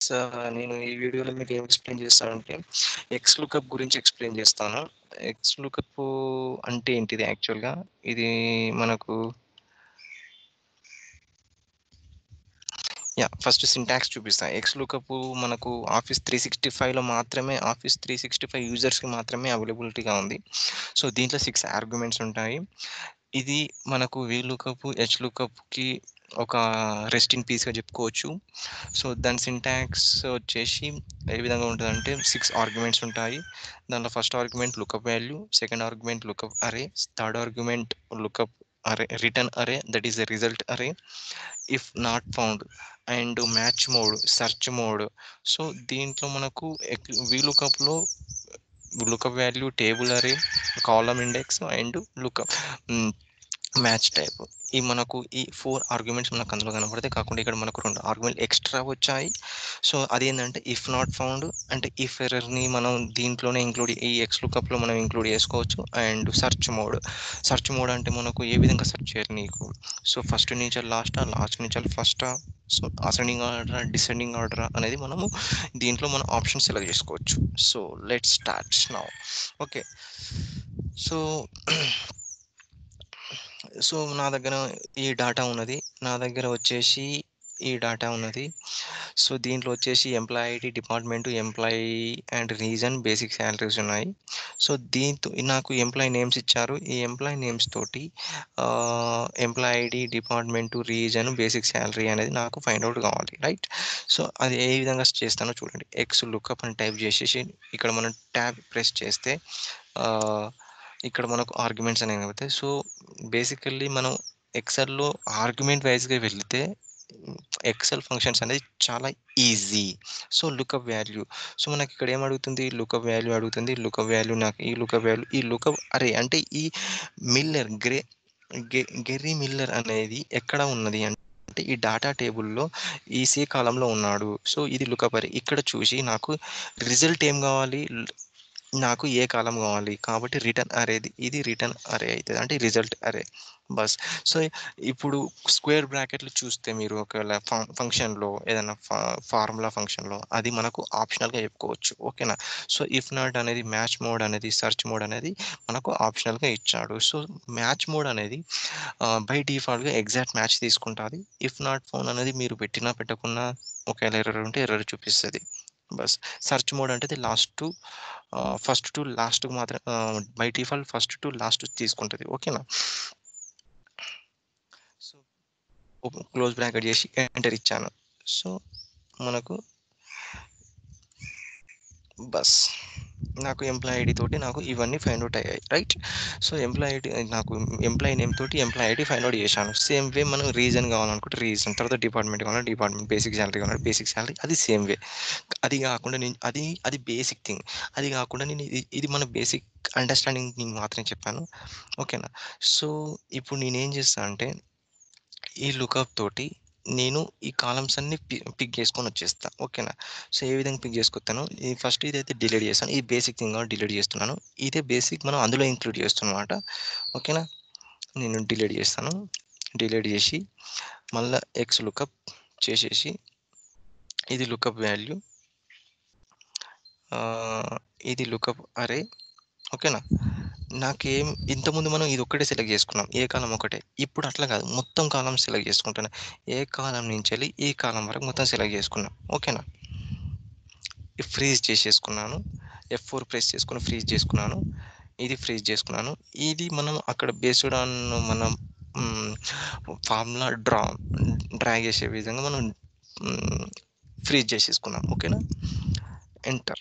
నేను ఈ వీడియోలో మీకు ఏం ఎక్స్‌ప్లెయిన్ చేస్తానంటే, ఎక్స్ లుకప్ గురించి ఎక్స్‌ప్లెయిన్ చేస్తాను. ఎక్స్ లుకప్ అంటే ఏంటిది యాక్చువల్‌గా? ఇది మనకు యాహ్! ఫస్ట్ సింటాక్స్ చూపిస్తా. ఎక్స్ లుకప్ మనకు ఆఫీస్ 365లో మాత్రమే ఆఫీస్ 365 యూజర్స్‌కి మాత్రమే అవైలబిలిటీగా ఉంది. సో, దీంట్లో 6 ఆర్గ్యుమెంట్స్ ఉంటాయి. ఇది మనకు వి లుకప్, హెచ్ లుకప్‌కి ఒక రెస్ట్ ఇన్ పీస్‌గా చెప్పుకోవచ్చు. సో, దాని సింటాక్స్ వచ్చేసి ఏ విధంగా ఉంటదంటే 6 ఆర్గ్యుమెంట్స్ ఉంటాయి. దాంట్లో first argument lookup value, second argument lookup array, third argument lookup array return array that is the result array, if not found and match mode, search mode. So, దీంట్లో మనకు ఎక్ V లుకప్‌లో lookup value, table array, column index and lookup hmm. Match type. ఈ మనకు ఈ 4 arguments మనకు అందులో కనపడతాయి. కాకుండా ఇక్కడ మనకు 2 ఆర్గ్యుమెంట్‌లు ఎక్స్‌ట్రా వచ్చాయి. సో, అదేందంటే ఇఫ్ నాట్ ఫౌండ్ అంటే ఇఫ్ ఎర్రర్‌ని మనం దీంట్లోనే ఇంక్లూడ్ ఈ ఎక్స్ లుకప్‌లో మనం ఇంక్లూడ్ చేసుకోవచ్చు. And search mode. Search mode అంటే మనకు ఏ విధంగా సెర్చ్ చేయాలి నీకు? సో, ఫస్ట్ నుంచి లాస్టా? లాస్ట్ నుంచి ఫస్టా? సో, అసెండింగ్ ఆర్డరా? డిసెండింగ్ ఆర్డరా? అనేది మనము దీంట్లో మనం ఆప్షన్ సెలెక్ట్ చేసుకోవచ్చు. So, let's start now. Okay. So so, నా దగ్గర ఈ డాటా ఉన్నది. నా దగ్గర వచ్చేసి ఈ డాటా ఉన్నది. సో, దీంట్లో వచ్చేసి employee ID, department, employee and region, basic salaries ఉన్నాయి. సో, దీంతో నాకు ఎంప్లాయీ నేమ్స్ ఇచ్చారు. ఈ ఎంప్లాయీ నేమ్స్ తోటి ah, employee ID, department, region, basic salary అనేది నాకు ఫైండ్ ఔట్ కావాలి. రైట్? సో, అది ఏ విధంగా చేస్తానో చూడండి. ఎక్స్ లుకప్ అని టైప్ చేసేసి ఇక్కడ మనం ట్యాబ్ ప్రెస్ చేస్తే ఆహ్, ఇక్కడ మనకు ఆర్గ్యుమెంట్స్ అనేవి కనబడతాయి. సో, బేసికల్లీ మనం ఎక్సెల్‌లో ఆర్గ్యుమెంట్ వైస్‌గా వెళితే ఎక్సెల్ ఫంక్షన్స్ అనేది చాలా easy. So, lookup value. So, మనకి ఇక్కడ ఏం అడుగుతుంది? లుకప్ వాల్యూ అడుగుతుంది. లుకప్ వాల్యూ నాకు ఈ లుకప్ వాల్యూ ఈ లుకప్ అరే అంటే ఈ మిల్లర్ గ్రే గె గెర్రీ మిల్లర్ అనేది ఎక్కడ ఉన్నది అంటే ఈ డాటా టేబుల్‌లో ఈ సి కాలమ్‌లో ఉన్నాడు. సో, ఇది లుకప్ అరే. ఇక్కడ చూసి నాకు రిజల్ట్ ఏం కావాలి? ల్ నాకు ఏ కాలమ్ కావాలి? కాబట్టి రిటర్న్ అరేది ఇది రిటర్న్ అరే అయితది. అంటే రిజల్ట్ అరే. బస్. సో, ఇప్పుడు స్క్వేర్ బ్రాకెట్‌లు చూస్తే మీరు ఒకవేళ ఫ ఫంక్షన్‌లో ఏదైనా ఫ ఫార్ములా ఫంక్షన్‌లో అది మనకు ఆప్షనల్‌గా చెప్పుకోవచ్చు. ఓకేనా? సో, ఇఫ్ నాట్ అనేది మ్యాచ్ మోడ్ అనేది సెర్చ్ మోడ్ అనేది మనకు ఆప్షనల్‌గా ఇచ్చాడు. సో, మ్యాచ్ మోడ్ అనేది ఆహ్, బై డిఫాల్ట్‌గా ఎగ్జాక్ట్ మ్యాచ్ తీసుకుంటాది. ఇఫ్ నాట్ ఫౌండ్ అనేది మీరు పెట్టినా పెట్టకున్నా ఒకవేళ ఎర్రర్ ఉంటే ఎర్రర్ చూపిస్తది. బస్. సెర్చ్ మోడ్ అంటే అది last to ah, first to లాస్ట్‌కి మాత్రం ah, by default first to last తీసుకుంటది. ఓకేనా? సో, ఓపెన్ క్లోజ్ బ్రాకెట్ చేసి ఎంటర్ ఇచ్చాను. సో, మనకు బస్. నాకు ఎంప్లాయీ ఐడీ తోటి నాకు ఇవన్నీ ఫైండ్ ఔట్ అయ్యాయి. రైట్? సో, ఎంప్లాయీ ఐడీ నాకు ఎంప్లాయీ నేమ్ తోటి ఎంప్లాయీ ఐడీ ఫైండ్ ఔట్ చేశాను. సేమ్ వే మనం రీజన్ కావాలనుకుంటే రీజన్, తర్వాత డిపార్ట్‌మెంట్ కావాలంటే డిపార్ట్‌మెంట్, బేసిక్ సాలరీ కావాలంటే బేసిక్ సాలరీ అది సేమ్ వే. అది కాకుండా నేను అది అది బేసిక్ థింగ్. అది కాకుండా నేను ఇది ఇది మన బేసిక్ అండర్‌స్టాండింగ్‌కి మాత్రమే చెప్పాను. ఓకేనా? సో, ఇప్పుడు నేనేం చేస్తా అంటే ఈ లుకప్ తోటి నేను ఈ కాలమ్స్ అన్నీ పి పిక్ చేసుకొని వచ్చేస్తా. ఓకేనా? సో, ఏ విధంగా పిక్ చేసుకొత్తాను? ఈ ఫస్ట్ ఇదైతే డిలీట్ చేశాను. ఇది బేసిక్ థింగ్ కాబట్టి డిలీట్ చేస్తున్నాను. ఇదే బేసిక్ మనం అందులో ఇంక్లూడ్ చేస్తామన్నమాట. ఓకేనా? నేను డిలీట్ చేస్తాను. డిలీట్ చేసి మళ్ళా ఎక్స్ లుకప్ చేసేసి ఇది లుకప్ వాల్యూ. ఆహ్, ఇది లుకప్ అరే. ఓకేనా? నాకేం ఇంతకుముందు మనం ఇది ఒక్కటే సెలెక్ట్ చేసుకున్నాం. ఏ కాలమ్ ఒకటే. ఇప్పుడు అట్లా కాదు. మొత్తం కాలమ్స్ సెలెక్ట్ చేసుకుంటున్నా. ఏ కాలమ్ నుంచెల్లి ఈ కాలమ్ వరకు మొత్తం సెలెక్ట్ చేసుకున్నా. ఓకేనా? ఫ్రీజ్ చేసేసుకున్నాను. ఎఫ్4 ప్రెస్ చేసుకొని ఫ్రీజ్ చేసుకున్నాను. ఇది ఫ్రీజ్ చేసుకున్నాను. ఇది మనం అక్కడ బేస్డ్ ఆన్ మనం హ్మ్, ఫార్ములా డ్రా డ్రాగ్ చేసే విధంగా మనం హ్మ్, ఫ్రీజ్ చేసేసుకున్నాం. ఓకేనా? ఎంటర్.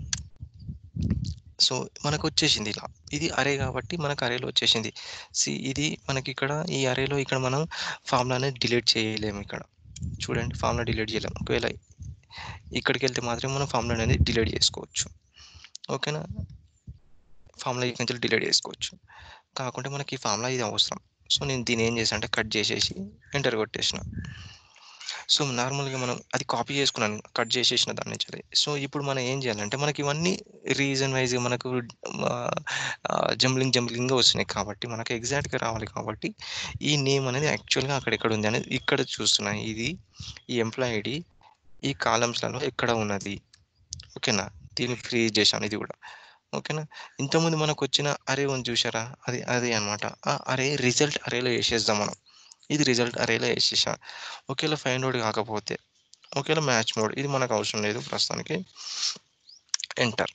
సో, మనకొచ్చేసింది ఇలా. ఇది అరే కాబట్టి మనకు అరేలో వచ్చేసింది. సీ ఇది మనకిక్కడ ఈ అరేలో ఇక్కడ మనం ఫార్ములా అనేది డిలీట్ చేయలేము ఇక్కడ. చూడండి ఫార్ములా డిలీట్ చేయలేము. ఒకవేళ ఇక్కడికెళ్తే మాత్రం మనం ఫార్ములా అనేది డిలీట్ చేసుకోవచ్చు. ఓకేనా? ఫార్ములా ఇక్కడి నుంచి డిలీట్ చేసుకోవచ్చు. కాకుంటే మనకి ఈ ఫార్ములా ఇది అవసరం. సో, నేను దీన్ని ఏం చేశా అంటే కట్ చేసేసి ఎంటర్ కొట్టేసిన. సో, నార్మల్‌గా మనం అది కాపీ చేసుకున్నాను. కట్ చేసేసిన దాని నుంచెల్లి. సో, ఇప్పుడు మనం ఏం చేయాలంటే మనకి ఇవన్నీ రీజన్ వైస్‌గా మనకు ఆహ్, ఆహ్, జంబ్లింగ్ జంబ్లింగ్‌గా వస్తున్నాయి కాబట్టి మనకు ఎగ్జాక్ట్‌గా రావాలి కాబట్టి ఈ నేమ్ అనేది యాక్చువల్‌గా అక్కడ ఎక్కడ ఉంది అనేది ఇక్కడ చూస్తున్నా. ఇది ఈ ఎంప్లాయీ ఐడీ ఈ కాలమ్స్‌లలో ఎక్కడ ఉన్నది. ఓకేనా? దీన్ని ఫ్రీజ్ చేశాను ఇది గూడా. ఓకేనా? ఇంతకుముందు మనకొచ్చిన అరే ఉంది చూసారా? అది అదే అన్నమాట. ఆ అరే రిజల్ట్ అరేలో ఏసేద్దాం మనం. ఇది రిజల్ట్ అరేలో ఏసేసా. ఒకవేళ ఫైండ్ ఔట్ కాకపోతే, ఒకవేళ మ్యాచ్ మోడ్ ఇది మనకు అవసరం లేదు ప్రస్తుతానికి. ఎంటర్.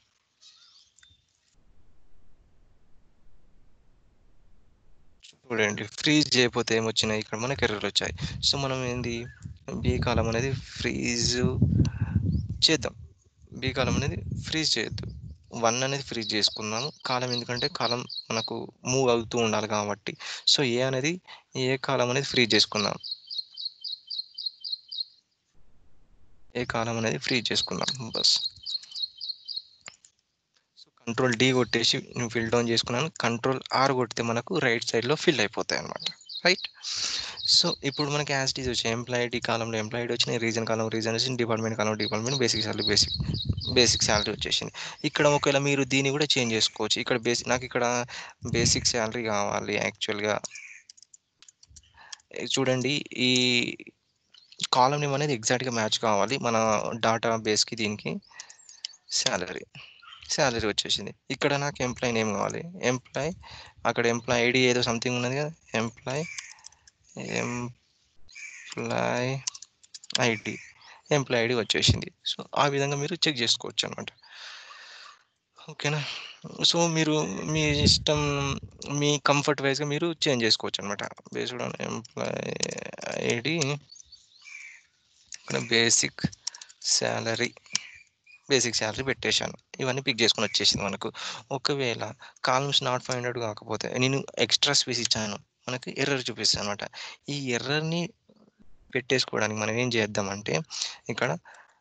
చూడండి ఫ్రీజ్ చేయకపోతే ఏమొచ్చినాయి ఇక్కడ మనకు ఎర్రర్‌లొచ్చాయి. సో, మనం ఏంది బీ కాలమ్ అనేది ఫ్రీజ్ చేద్దాం. బీ కాలమ్ అనేది ఫ్రీజ్ చేయొద్దు. 1 అనేది ఫ్రీజ్ చేసుకుందాము. కాలమ్ ఎందుకంటే కాలమ్ మనకు మూవ్ అవుతూ ఉండాలి కాబట్టి. సో, ఏ అనేది ఏ కాలమ్ అనేది ఫ్రీజ్ చేసుకుందాం. ఏ కాలమ్ అనేది ఫ్రీజ్ చేసుకుందాం బస్. సో, కంట్రోల్ డి కొట్టేసి నేను ఫిల్ డౌన్ చేసుకున్నాను. కంట్రోల్ ఆర్ కొడితే మనకు రైట్ సైడ్‌లో ఫిల్ అయిపోతాయన్నమాట. రైట్? సో, ఇప్పుడు మనకి యాజ్ ఇట్ ఈజ్ వచ్చాయి. ఎంప్లాయీ ఐడీ కాలమ్‌లో ఎంప్లాయీ ఐడీ వచ్చినాయి. రీజన్ కాలమ్ రీజన్ వచ్చింది. Department column department, basic salary basic basic salary వచ్చేసింది. ఇక్కడ ఒకవేళ మీరు దీన్ని కూడా చేంజ్ చేసుకోవచ్చు. ఇక్కడ బేసి నాకిక్కడ బేసిక్ సాలరీ కావాలి యాక్చువల్‌గా. చూడండి ఈ కాలమ్ నేమ్ అనేది ఎగ్జాక్ట్‌గా మ్యాచ్ కావాలి. మన డాటా బేస్‌కి దీనికి సాలరీ. సాలరీ వచ్చేసింది. ఇక్కడ నాకు ఎంప్లాయీ నేమ్ కావాలి. ఎంప్లాయీ అక్కడ ఎంప్లాయీ ఐడీ ఏదో సంథింగ్ ఉన్నది కదా! Employee employee ID. Employee ID వచ్చేసింది. సో, ఆ విధంగా మీరు చెక్ చేసుకోవచ్చన్నమాట. ఓకేనా? సో, మీరు మీ ఇష్టం మీ కంఫర్ట్ వైస్‌గా మీరు చేంజ్ చేసుకోవచ్చన్నమాట. బేస్డ్ ఆన్ ఎంప్లాయీ ఐడీ ఇక్కడ బేసిక్ సాలరీ. బేసిక్ సాలరీ పెట్టేశాను. ఇవన్నీ పిక్ చేసుకొని వచ్చేసింది మనకు. ఒకవేళ కాలమ్స్ నాట్ ఫైండ్ ఔట్ కాకపోతే నేను ఎక్స్‌ట్రా స్పేస్ ఇచ్చాను. మనకి ఎర్రర్ చూపిస్తదన్నమాట. ఈ ఎర్రర్‌ని పెట్టేసుకోవడానికి మనం ఏం చేద్దామంటే ఇక్కడ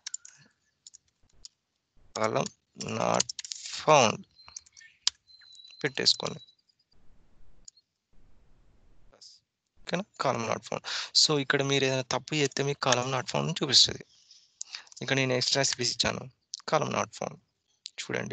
కాలమ్ నాట్ ఫౌండ్ పెట్టేసుకోండి. ఓకేనా? Column not found. సో, ఇక్కడ మీరు ఏదైనా తప్పు చేస్తే మీకు కాలమ్ నాట్ ఫౌండ్ అని చూపిస్తది. ఇక్కడ నేను ఎక్స్‌ట్రా స్పేస్ ఇచ్చాను. Column not found. చూడండి.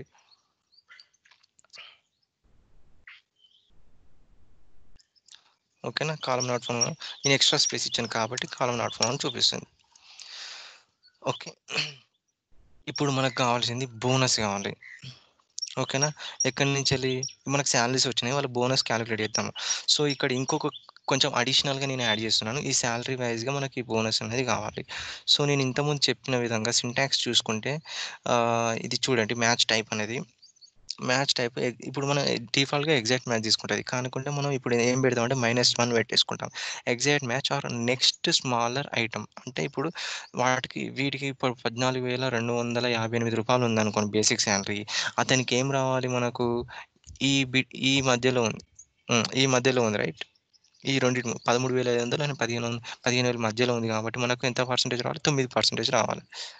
ఓకేనా? కాలమ్ నాట్ ఫౌండ్ నేను ఎక్స్‌ట్రా స్పేస్ ఇచ్చాను కాబట్టి కాలమ్ నాట్ ఫౌండ్ అని చూపిస్తుంది. ఓకే. ఇప్పుడు మనకు కావాల్సింది బోనస్ కావాలి. ఓకేనా? ఎక్కడి నుంచెల్లి మనకు సాలరీస్ వచ్చినాయి. వాళ్ళ బోనస్ కాలిక్యులేట్ చేద్దాము. సో, ఇక్కడ ఇంకొక కొంచెం అడిషనల్‌గా నేను యాడ్ చేస్తున్నాను. ఈ సాలరీ వైస్‌గా మనకి బోనస్ అనేది కావాలి. సో, నేను ఇంతకుముందు చెప్పిన విధంగా సింటాక్స్ చూసుకుంటే ఆహ్, ఇది చూడండి మ్యాచ్ టైప్ అనేది మ్యాచ్ టైప్ ఎ ఇప్పుడు మనం డిఫాల్ట్‌గా ఎగ్జాక్ట్ మ్యాచ్ తీసుకుంటది. కానుకుంటే మనం ఇప్పుడు ఏం పెడదామంటే -1 పెట్టేసుకుంటాం. Exact match or next smaller item అంటే ఇప్పుడు వాటికి వీటికి ఇప్పుడు రూ. 14,258 ఉందనుకోండి బేసిక్ సాలరీ. అతనికి ఏం రావాలి మనకు ఈ బిట్ ఈ మధ్యలో ఉంది. హ్మ్. ఈ మధ్యలో ఉంది రైట్? ఈ రెండిటి 13,500 అండ్ 15 15,000 మధ్యలో ఉంది కాబట్టి మనకు ఎంత పర్సెంటేజ్ రావాలి? 9% రావాలి.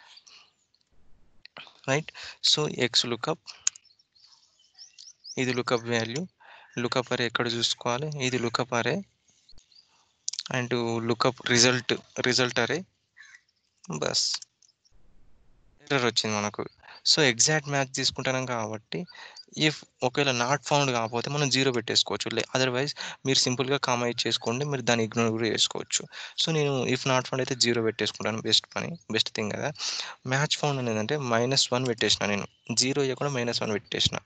రైట్? సో, ఎక్స్ లుకప్ ఇది లుకప్ వాల్యూ. లుకప్ అరే ఎక్కడ చూసుకోవాలి? ఇది lookup array. And lookup result result array. బస్. ఎర్రర్ వచ్చింది మనకు. సో, ఎగ్జాక్ట్ మ్యాచ్ తీసుకుంటున్నాం కాబట్టి ఇఫ్ ఒకవేళ నాట్ ఫౌండ్ కాకపోతే మనం 0 పెట్టేసుకోవచ్చు. లే అదర్‌వైజ్ మీరు సింపుల్‌గా కామా ఇచ్చేసుకోండి. మీరు దాన్ని ఇగ్నోర్ కూడా చేసుకోవచ్చు. సో, నేను ఇఫ్ నాట్ ఫౌండ్ అయితే 0 పెట్టేసుకుంటాను. బెస్ట్ పని. బెస్ట్ థింగ్ కదా! మ్యాచ్ ఫౌండ్ అనేదంటే -1 పెట్టేసిన నేను. 0 ఇయ్యకుండా -1 పెట్టేసిన.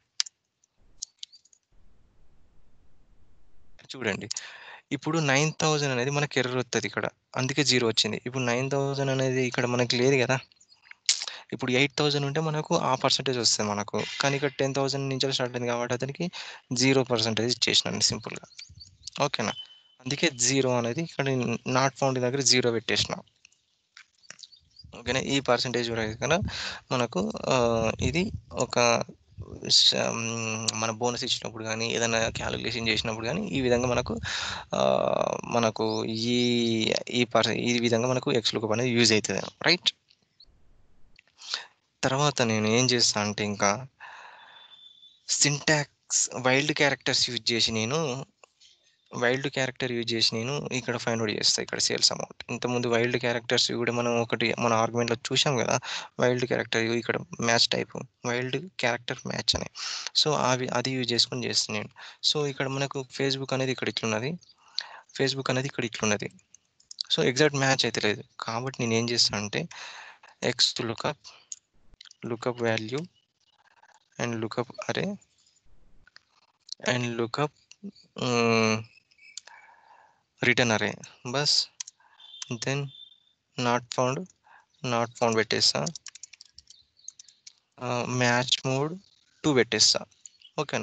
చూడండి. ఇప్పుడు 9000 అనేది మనకు ఎర్రర్ వత్తది ఇక్కడ. అందుకే 0 వచ్చింది. ఇప్పుడు 9000 అనేది ఇక్కడ మనకు లేదు కదా! ఇప్పుడు 8000 ఉంటే మనకు ఆ పర్సెంటేజ్ వస్తది మనకు. కానీ ఇక్కడ 10,000 నుంచెల్లి స్టార్ట్ అయింది కాబట్టి అతనికి 0% ఇచ్చేసినాను సింపుల్‌గా. ఓకేనా? అందుకే 0 అనేది ఇక్కడ నేను నాట్ ఫౌండ్ దగ్గర 0 పెట్టేసిన. ఓకేనా? ఈ పర్సెంటేజ్ ప్రకారం మనకు ఆహ్, ఇది ఒక సం మన బోనస్ ఇచ్చినప్పుడు గానీ, ఏదైనా కాలిక్యులేషన్ చేసినప్పుడు గానీ, ఈ విధంగా మనకు ఆహ్, మనకు ఈ ఈ పర్ ఈ విధంగా మనకు ఎక్స్ లుకప్ అనేది యూజ్ అయితది. రైట్? తర్వాత నేను ఏం చేస్తా అంటే ఇంకా సింటాక్స్ వైల్డ్ క్యారెక్టర్స్ యూజ్ చేసి నేను వైల్డ్ క్యారెక్టర్ యూజ్ చేసి నేను ఇక్కడ ఫైండ్ ఔట్ చేస్తా ఇక్కడ సేల్స్ అమౌంట్. ఇంతకుముందు వైల్డ్ క్యారెక్టర్స్ కూడా మనం ఒకటి మన ఆర్గ్యుమెంట్‌లో చూసాం కదా! వైల్డ్ క్యారెక్టర్ ఇక్కడ match type wild character match అని. సో, అవి అది యూజ్ చేసుకొని చేస్తున్నా నేను. సో, ఇక్కడ మనకు ఫేస్‌బుక్ అనేది ఇక్కడ ఇట్లున్నది. ఫేస్‌బుక్ అనేది ఇక్కడ ఇట్లున్నది. సో, ఎగ్జాక్ట్ మ్యాచ్ అయితే లేదు. కాబట్టి నేనేం చేస్తా అంటే x to lookup lookup value and lookup array and lookup um, return array bus then not found not found పెట్టేస్తా మ్యాచ్ మోడ్ టూ పెట్టేస్తా ఓకేనా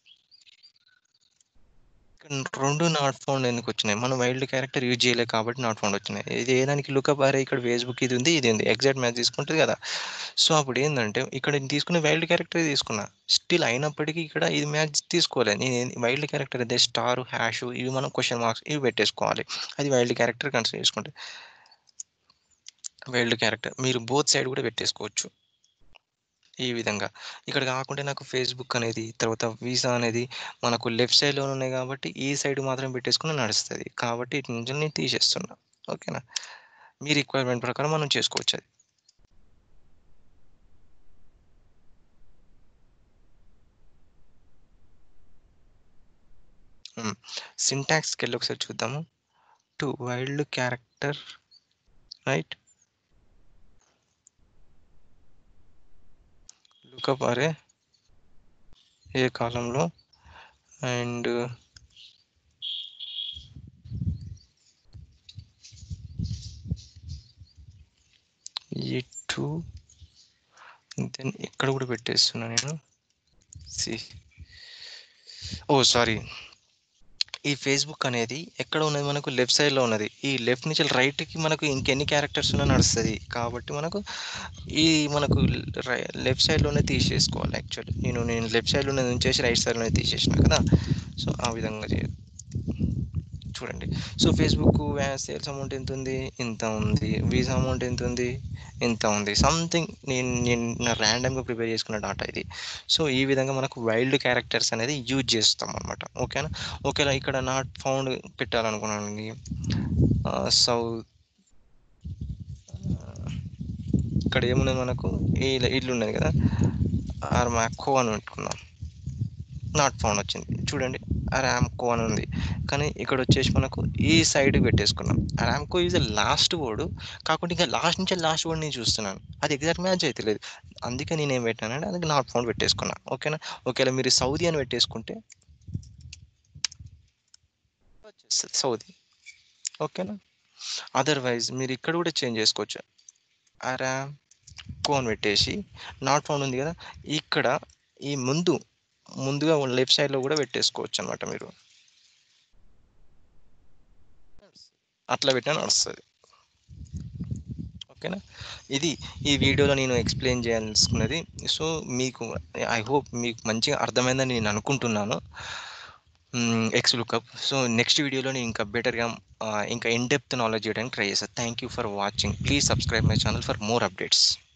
రెండు నాట్ ఫౌండ్ ఎందుకు వచ్చినాయి మనం వైల్డ్ క్యారెక్టర్ యూజ్ చేయలేదు కాబట్టి నాట్ ఫౌండ్ వచ్చినాయి ఇది ఏదానికి లుకప్ అరే ఇక్కడ ఫేస్బుక్ ఇది ఉంది ఇది ఉంది ఎగ్జాక్ట్ మ్యాచ్ తీసుకుంటుంది కదా సో అప్పుడు ఏంటంటే ఇక్కడ నేను తీసుకునే వైల్డ్ క్యారెక్టర్ తీసుకున్నా స్టిల్ అయినప్పటికీ ఇక్కడ ఇది మ్యాచ్ తీసుకోలేదు నేను వైల్డ్ క్యారెక్టర్ అదే స్టార్ హ్యాష్ ఇవి మనం క్వశ్చన్ మార్క్స్ ఇవి పెట్టేసుకోవాలి అది వైల్డ్ క్యారెక్టర్ కన్సిడర్ చేసుకుంటే వైల్డ్ క్యారెక్టర్ మీరు బోత్ సైడ్ కూడా పెట్టేసుకోవచ్చు ఈ విధంగా ఇక్కడ కాకుండా నాకు ఫేస్బుక్ అనేది తర్వాత వీసా అనేది మనకు లెఫ్ట్ సైడ్లో ఉన్నాయి కాబట్టి ఈ సైడ్ మాత్రం పెట్టేసుకుని నడుస్తుంది కాబట్టి ఇటు నుంచి నేను తీసేస్తున్నా ఓకేనా మీ రిక్వైర్మెంట్ ప్రకారం మనం చేసుకోవచ్చు అది సింటాక్స్కి వెళ్ళి ఒకసారి చూద్దాము to wild character right lookup array ఏ కాలంలో అండ్ ఈ టూ దెన్ ఇక్కడ కూడా పెట్టేస్తున్నా నేను సి ఓ సారీ ఈ ఫేస్బుక్ అనేది ఎక్కడ ఉన్నది మనకు లెఫ్ట్ సైడ్లో ఉన్నది ఈ లెఫ్ట్ నుంచి రైట్కి మనకు ఇంకెన్ని క్యారెక్టర్స్ ఉన్నా నడుస్తుంది కాబట్టి మనకు ఈ మనకు లెఫ్ట్ సైడ్లోనే తీసేసుకోవాలి యాక్చువల్లీ నేను నేను లెఫ్ట్ సైడ్లోనే ఉంచేసి రైట్ సైడ్లోనే తీసేసిన కదా సో ఆ విధంగా చేయదు చూడండి సో ఫేస్బుక్ సేల్స్ అమౌంట్ ఎంత ఉంది ఇంత ఉంది వీసా అమౌంట్ ఎంత ఉంది ఇంత ఉంది సంథింగ్ నేను నేను ర్యాండమ్గా ప్రిపేర్ చేసుకున్న డాటా ఇది సో ఈ విధంగా మనకు వైల్డ్ క్యారెక్టర్స్ అనేది యూజ్ చేస్తాం అనమాట ఓకేనా ఓకేలా ఇక్కడ నాట్ ఫౌండ్ పెట్టాలనుకున్నాను సౌత్ ఇక్కడ ఏమున్నది మనకు ఈ ఇల్లు ఉన్నది కదా ఆర్మాకో అని పెట్టుకున్నాం నాట్ ఫౌండ్ వచ్చింది చూడండి ర్యామ్కో అని ఉంది కానీ ఇక్కడ వచ్చేసి మనకు ఈ సైడ్ పెట్టేసుకున్నాం Ramco is the last word కాకుండా ఇంకా లాస్ట్ నుంచి లాస్ట్ వర్డ్ నేను చూస్తున్నాను అది ఎగ్జాక్ట్ మ్యాచ్ అయితే లేదు అందుకే నేను ఏం పెట్టానంటే అందుకే నాట్ ఫౌండ్ పెట్టేసుకున్నా ఓకేనా ఒకవేళ మీరు సౌదీ అని పెట్టేసుకుంటే వచ్చేస్తుంది సౌదీ ఓకేనా అదర్వైజ్ మీరు ఇక్కడ కూడా చేంజ్ చేసుకోవచ్చు ర్యామ్ కో అని పెట్టేసి నాట్ ఫౌండ్ ఉంది కదా ఇక్కడ ఈ ముందు ముందుగా లెఫ్ట్ సైడ్లో కూడా పెట్టేసుకోవచ్చు అనమాట మీరు అట్లా పెట్టినా నడుస్తుంది ఓకేనా ఇది ఈ వీడియోలో నేను ఎక్స్ప్లెయిన్ చేయాలనుకున్నది సో మీకు ఐ హోప్ మీకు మంచిగా అర్థమైందని నేను అనుకుంటున్నాను ఎక్స్ లుకప్ సో నెక్స్ట్ వీడియోలో నేను ఇంకా బెటర్గా ఇంకా ఇన్ డెప్త్ నాలెడ్జ్ చేయడానికి ట్రై చేస్తాను thank you for watching please subscribe my channel for more updates